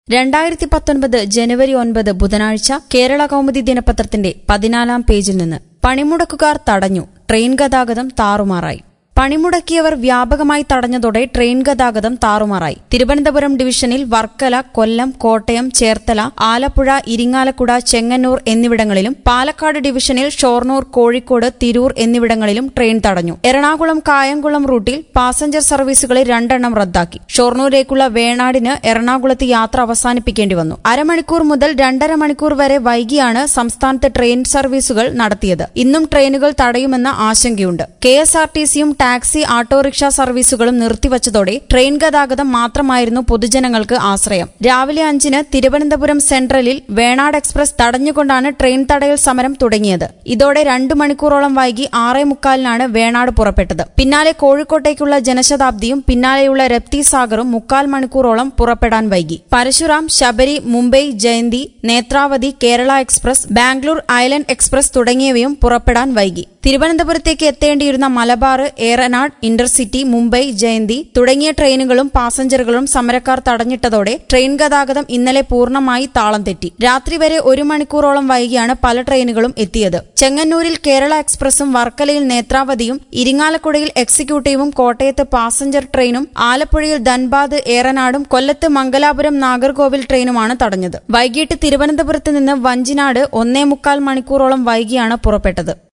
രണ്ടായിരത്തി പത്തൊൻപത് ജനുവരി ഒൻപത് ബുധനാഴ്ച കേരള കൗമുദി ദിനപത്രത്തിന്റെ പതിനാലാം പേജിൽ നിന്ന് പണിമുടക്കുകാർ തടഞ്ഞു ട്രെയിൻ ഗതാഗതം താറുമാറായി പണിമുടക്കിയവർ വ്യാപകമായി തടഞ്ഞതോടെ ട്രെയിൻ ഗതാഗതം താറുമാറായി തിരുവനന്തപുരം ഡിവിഷനിൽ വർക്കല കൊല്ലം കോട്ടയം ചേർത്തല ആലപ്പുഴ ഇരിങ്ങാലക്കുട ചെങ്ങന്നൂർ എന്നിവിടങ്ങളിലും പാലക്കാട് ഡിവിഷനിൽ ഷൊർണൂർ കോഴിക്കോട് തിരൂർ എന്നിവിടങ്ങളിലും ട്രെയിൻ തടഞ്ഞു എറണാകുളം കായംകുളം റൂട്ടിൽ പാസഞ്ചർ സർവീസുകളിൽ രണ്ടെണ്ണം റദ്ദാക്കി ഷൊർണൂരേക്കുള്ള വേണാടിന് എറണാകുളത്ത് യാത്ര അവസാനിപ്പിക്കേണ്ടി വന്നു അരമണിക്കൂർ മുതൽ രണ്ടര മണിക്കൂർ വരെ വൈകിയാണ് സംസ്ഥാനത്ത് ട്രെയിൻ സർവീസുകൾ നടത്തിയത് ഇന്നും ട്രെയിനുകൾ തടയുമെന്ന ആശങ്കയുണ്ട് കെ എസ് ആർ ടി സിയും ടാക്സി ഓട്ടോറിക്ഷ സർവീസുകളും നിർത്തിവച്ചതോടെ ട്രെയിൻ ഗതാഗതം മാത്രമായിരുന്നു പൊതുജനങ്ങൾക്ക് ആശ്രയം രാവിലെ അഞ്ചിന് തിരുവനന്തപുരം സെൻട്രലിൽ വേണാട് എക്സ്പ്രസ് തടഞ്ഞുകൊണ്ടാണ് ട്രെയിൻ തടയൽ സമരം തുടങ്ങിയത് ഇതോടെ രണ്ടു മണിക്കൂറോളം വൈകി ആറേ മുക്കാലിനാണ് വേണാട് പുറപ്പെട്ടത് പിന്നാലെ കോഴിക്കോട്ടേക്കുള്ള ജനശതാബ്ദിയും പിന്നാലെയുള്ള രപ്തി സാഗറും മുക്കാൽ മണിക്കൂറോളം പുറപ്പെടാൻ വൈകി Parasuram Sabari Mumbai Jayanti Netravati Kerala express Bangalore island express തുടങ്ങിയവയും പുറപ്പെടാൻ വൈകി തിരുവനന്തപുരത്തേക്ക് എത്തേണ്ടിയിരുന്ന മലബാർ ഏറനാട് ഇന്റർസിറ്റി മുംബൈ ജയന്തി തുടങ്ങിയ ട്രെയിനുകളും പാസഞ്ചറുകളും സമരക്കാർ തടഞ്ഞിട്ടതോടെ ട്രെയിൻ ഗതാഗതം ഇന്നലെ പൂർണ്ണമായി താളം തെറ്റി രാത്രി വരെ ഒരു മണിക്കൂറോളം വൈകിയാണ് പല ട്രെയിനുകളും എത്തിയത് ചെങ്ങന്നൂരിൽ കേരള എക്സ്പ്രസും വർക്കലയിൽ നേത്രാവതിയും ഇരിങ്ങാലക്കുടയിൽ എക്സിക്യൂട്ടീവും കോട്ടയത്ത് പാസഞ്ചർ ട്രെയിനും ആലപ്പുഴയിൽ ധൻബാദ് ഏറനാടും കൊല്ലത്ത് മംഗലാപുരം നാഗർകോവിൽ ട്രെയിനുമാണ് തടഞ്ഞത് വൈകിട്ട് തിരുവനന്തപുരത്ത് നിന്ന് വഞ്ചിനാട് ഒന്നേ മുക്കാൽ മണിക്കൂറോളം വൈകിയാണ് പുറപ്പെട്ടത്